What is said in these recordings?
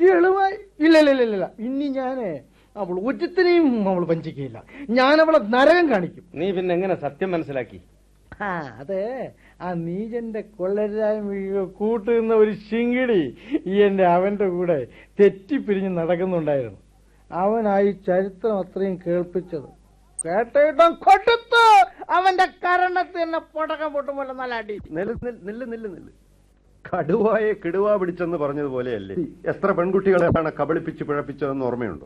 കുട്ടികളുമായി ഇല്ല ഇല്ല ഇല്ല ഇല്ല ഇനി ഞാന് അവൾ ഒറ്റത്തിനെയും അവൾ വഞ്ചിക്കയില്ല ഞാൻ അവളെ നരകം കാണിക്കും നീ പിന്നെ എങ്ങനെ സത്യം മനസ്സിലാക്കി ആ അതെ ആ നീജന്റെ കൊള്ളരായ്മ കൂട്ടുന്ന ഒരു ശിങ്കിടി ഈ എന്റെ അവന്റെ കൂടെ തെറ്റിപ്പിരിഞ്ഞ് നടക്കുന്നുണ്ടായിരുന്നു അവനായി ചരിത്രം അത്രയും കേൾപ്പിച്ചത് കേട്ടിട്ടും കൊടുത്തു അവന്റെ കരണത്ത് എന്നെ പൊടക്കം പൊട്ടുമ്പോൾ നല്ല അടി നില്ല് നില്ല് നില്ല് നില്ല് നില്ല് കടുവായെ കിടുവ പിടിച്ചെന്ന് പറഞ്ഞതുപോലെയല്ലേ എത്ര പെൺകുട്ടികളെയാണ് കബളിപ്പിച്ച് പിഴപ്പിച്ചതെന്ന് ഓർമ്മയുണ്ടോ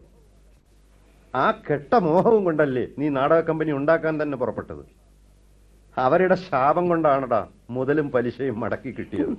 ആ കെട്ട മോഹവും കൊണ്ടല്ലേ നീ നാടക കമ്പനി ഉണ്ടാക്കാൻ തന്നെ പുറപ്പെട്ടത് അവരുടെ ശാപം കൊണ്ടാണടാ മുതലും പലിശയും മടക്കി കിട്ടിയത്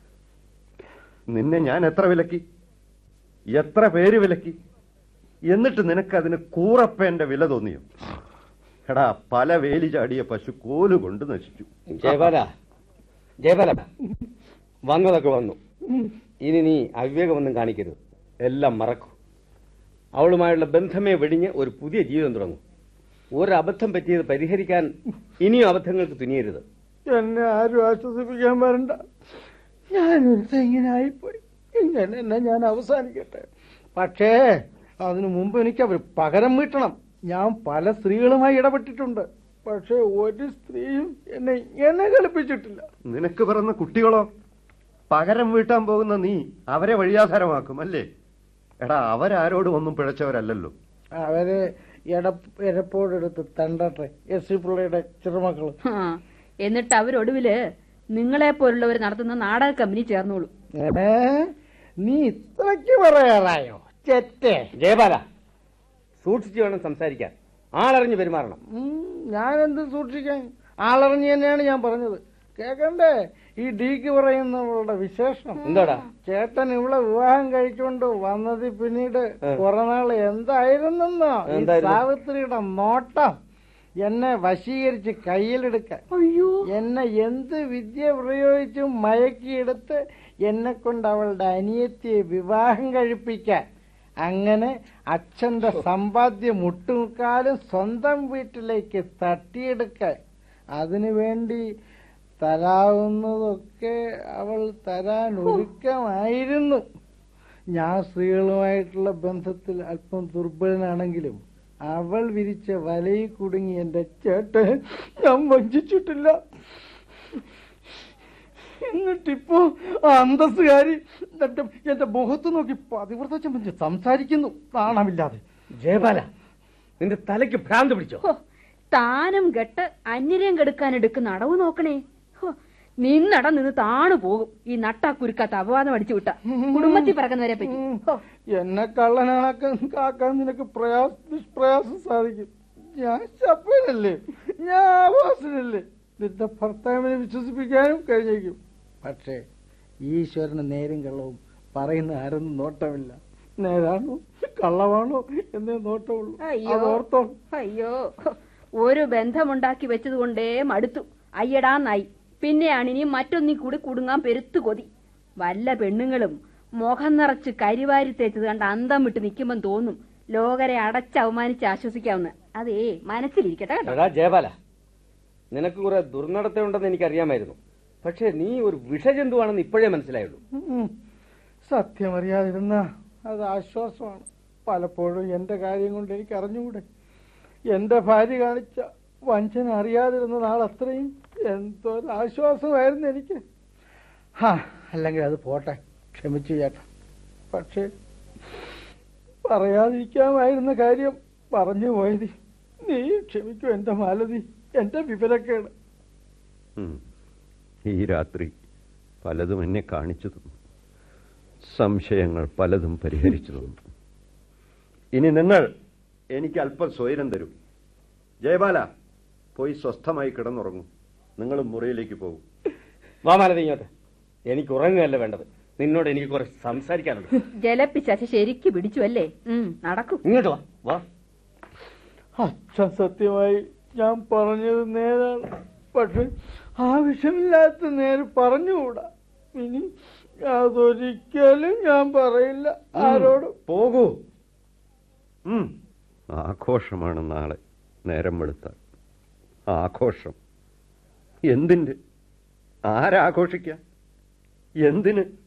നിന്നെ ഞാൻ എത്ര വിലക്കി എത്ര പേര് വിലക്കി എന്നിട്ട് നിനക്കതിന് കൂറപ്പേന്റെ വില തോന്നിയോ എടാ പല വേലി ചാടിയ പശു കോലുകൊണ്ട് നശിച്ചു ജയപാല ജയപാല വന്നതൊക്കെ വന്നു ഇനി നീ അവിവേകമൊന്നും കാണിക്കരുത് എല്ലാം മറക്കൂ അവളുമായുള്ള ബന്ധമേ വെടിഞ്ഞ് ഒരു പുതിയ ജീവിതം തുടങ്ങും ഒരു അബദ്ധം പറ്റിയത് പരിഹരിക്കാൻ ഇനിയും അബദ്ധങ്ങൾക്ക് തുനിയരുത് എന്നെ ആരും ആശ്വസിപ്പിക്കാൻ വരണ്ട ഞാനൊരു ഇങ്ങനെ ആയിപ്പോയി ഇങ്ങനെ എന്നെ ഞാൻ അവസാനിക്കട്ടെ പക്ഷേ അതിനു മുമ്പ് എനിക്ക് അവർ പകരം വീട്ടണം ഞാൻ പല സ്ത്രീകളുമായി ഇടപെട്ടിട്ടുണ്ട് പക്ഷെ ഒരു സ്ത്രീയും എന്നെ എന്നെ കളിപ്പിച്ചിട്ടില്ല നിനക്ക് പിറന്ന കുട്ടികളോ പകരം വീട്ടാൻ പോകുന്ന നീ അവരെ വഴിയാധാരമാക്കും അല്ലേ എടാ അവരാരോടും ഒന്നും പിഴച്ചവരല്ലല്ലോ അവര് എട എരപ്പോടെടുത്ത് തണ്ടട്ടെ എസ് സി പിള്ളയുടെ ചെറുമക്കള് ആ, എന്നിട്ട് അവരൊടുവില് നിങ്ങളെ പോലുള്ളവർ നടത്തുന്ന നാടക കമ്പനി ചേർന്നോളൂ ഏ നീ ഇത്രയ്ക്ക് പറയാറായോ ചെറ്റേ ജയപാല സൂക്ഷിച്ചു വേണം സംസാരിക്കാൻ ആളറിഞ്ഞ് പെരുമാറണം ഉം, ഞാനെന്ത് സൂക്ഷിക്കാൻ ആളറിഞ്ഞ് തന്നെയാണ് ഞാൻ പറഞ്ഞത് കേക്കണ്ടേ ഈ ഡീക്ക് പറയുന്നവളുടെ വിശേഷം എന്താടാ ചേട്ടൻ ഇവിടെ വിവാഹം കഴിച്ചുകൊണ്ട് വന്നത് പിന്നീട് കുറെ നാൾ എന്തായിരുന്നെന്നോ ഈ എന്തായിരുന്നു? സാവിത്രിയുടെ നോട്ടം എന്നെ വശീകരിച്ച് കയ്യിലെടുക്കാൻ അയ്യോ എന്നെ എന്ത് വിദ്യ പ്രയോഗിച്ചും മയക്കിയെടുത്ത് എന്നെ കൊണ്ട് അവളുടെ അനിയത്തിയെ വിവാഹം കഴിപ്പിക്കാൻ അങ്ങനെ അച്ഛന്റെ സമ്പാദ്യം മുട്ടുമുക്കാലും സ്വന്തം വീട്ടിലേക്ക് തട്ടിയെടുക്കാൻ അതിനുവേണ്ടി തരാവുന്നതൊക്കെ അവൾ തരാൻ ഒരുക്കമായിരുന്നു ഞാൻ സ്ത്രീകളുമായിട്ടുള്ള ബന്ധത്തിൽ അല്പം ദുർബലനാണെങ്കിലും അവൾ വിരിച്ച വലയിൽ കുടുങ്ങി എന്റെ ചേട്ടൻ ഞാൻ വഞ്ചിച്ചിട്ടില്ല എന്നിട്ടിപ്പോ ആ അന്തസ്സുകാരി എന്റെ എന്റെ മുഖത്ത് നോക്കി പതിവ്രത ചമ്മന്തി സംസാരിക്കുന്നു നാണമില്ലാതെ ജയപാല നിന്റെ തലയ്ക്ക് ഭ്രാന്ത് പിടിച്ചോ ഹോ, താനും കെട്ട് അന്യരെയും കെടുക്കാൻ എടുക്കുന്ന അടവ് നോക്കണേ ഹോ, നിന്നട നിന്ന് താണു പോകും ഈ നട്ടാ കുരുക്കാത്ത അപവാദം അടിച്ചു വിട്ട കുടുംബത്തിൽ പറക്കുന്നവരെ പറ്റി ഹോ, എന്നെ കള്ളനാക്കാൻ കാക്കാൻ നിനക്ക് പ്രയാസ നിഷ്പ്രയാസം സാധിക്കും ഞാൻ ശപ്പനല്ലേ ഞാൻ ആവാസനല്ലേ നിന്റെ ഭർത്താവിനെ വിശ്വസിപ്പിക്കാനും കഴിഞ്ഞേക്കും പക്ഷേ ഈശ്വരന് നേരും കള്ളവും പറയുന്ന ആരൊന്നും നോട്ടമില്ല നേരാണോ കള്ളമാണോ എന്നേ നോട്ടമുള്ളൂ അയ്യോ അതോർത്തോ അയ്യോ ഹോ, ഒരു ബന്ധമുണ്ടാക്കി വെച്ചത് കൊണ്ടേ മടുത്തു അയ്യടാന്നായി പിന്നെയാണ് ഇനി മറ്റൊന്നി കൂടി കുടുങ്ങാൻ പെരുത്തു കൊതി വല്ല പെണ്ണുങ്ങളും മുഖം നിറച്ച് കരിവാരി തേച്ചത് കണ്ട് അന്തം വിട്ട് നിൽക്കുമ്പം തോന്നും ലോകരെ അടച്ച് അവമാനിച്ച് ആശ്വസിക്കാവുന്ന അതേ മനസ്സിലിരിക്കട്ടെ കേട്ടോ എടാ ജയപാല നിനക്ക് കുറെ ദുർനടത്തമുണ്ടെന്ന് എനിക്കറിയാമായിരുന്നു പക്ഷെ നീ ഒരു വിഷജന്തുവാണെന്ന് ഇപ്പോഴേ മനസ്സിലായുള്ളൂ ഉം. സത്യമറിയാതിരുന്ന അത് ആശ്വാസമാണ് പലപ്പോഴും എന്റെ കാര്യം കൊണ്ട് എനിക്ക് അറിഞ്ഞുകൂടെ എന്റെ ഭാര്യ കാണിച്ച വഞ്ചന അറിയാതിരുന്ന നാൾ അത്രയും എന്തൊരു ആശ്വാസമായിരുന്നു എനിക്ക് ഹാ അല്ലെങ്കിൽ അത് പോട്ടെ ക്ഷമിച്ചു ചേട്ടാ പക്ഷേ പറയാതിരിക്കാമായിരുന്ന കാര്യം പറഞ്ഞു പോയത് നീ ക്ഷമിക്കൂ എന്റെ മാലതി എന്റെ വിവരക്കേട് ഉം. ഈ രാത്രി പലതും എന്നെ കാണിച്ചു തന്നു സംശയങ്ങൾ പലതും പരിഹരിച്ചു തന്നു ഇനി നിങ്ങൾ എനിക്ക് അല്പം സ്വൈരം തരും ജയബാല പോയി സ്വസ്ഥമായി കിടന്നുറങ്ങും നിങ്ങൾ മുറിയിലേക്ക് പോകും വാ മാലതി ഇങ്ങോട്ട് എനിക്ക് ഉറങ്ങുകയല്ല വേണ്ടത് നിന്നോട് എനിക്ക് കുറെ സംസാരിക്കാനുണ്ട് ജലപ്പിച്ചാച്ച് ശരിക്ക് പിടിച്ചു അല്ലേ ഉം നടക്കൂ ഇങ്ങോട്ട് വാ വാ അച്ഛൻ സത്യമായി ഞാൻ പറഞ്ഞത് നേരാണ് പക്ഷെ ആവശ്യമില്ലാത്ത നേര് പറഞ്ഞുകൂടാ ഇനി അതൊരിക്കലും ഞാൻ പറയില്ല ആരോടും പോകൂ ഉം. ആഘോഷമാണ് നാളെ നേരം വെളുത്താൽ ആഘോഷം എന്തിന്റെ ആരാഘോഷിക്കാൻ എന്തിന്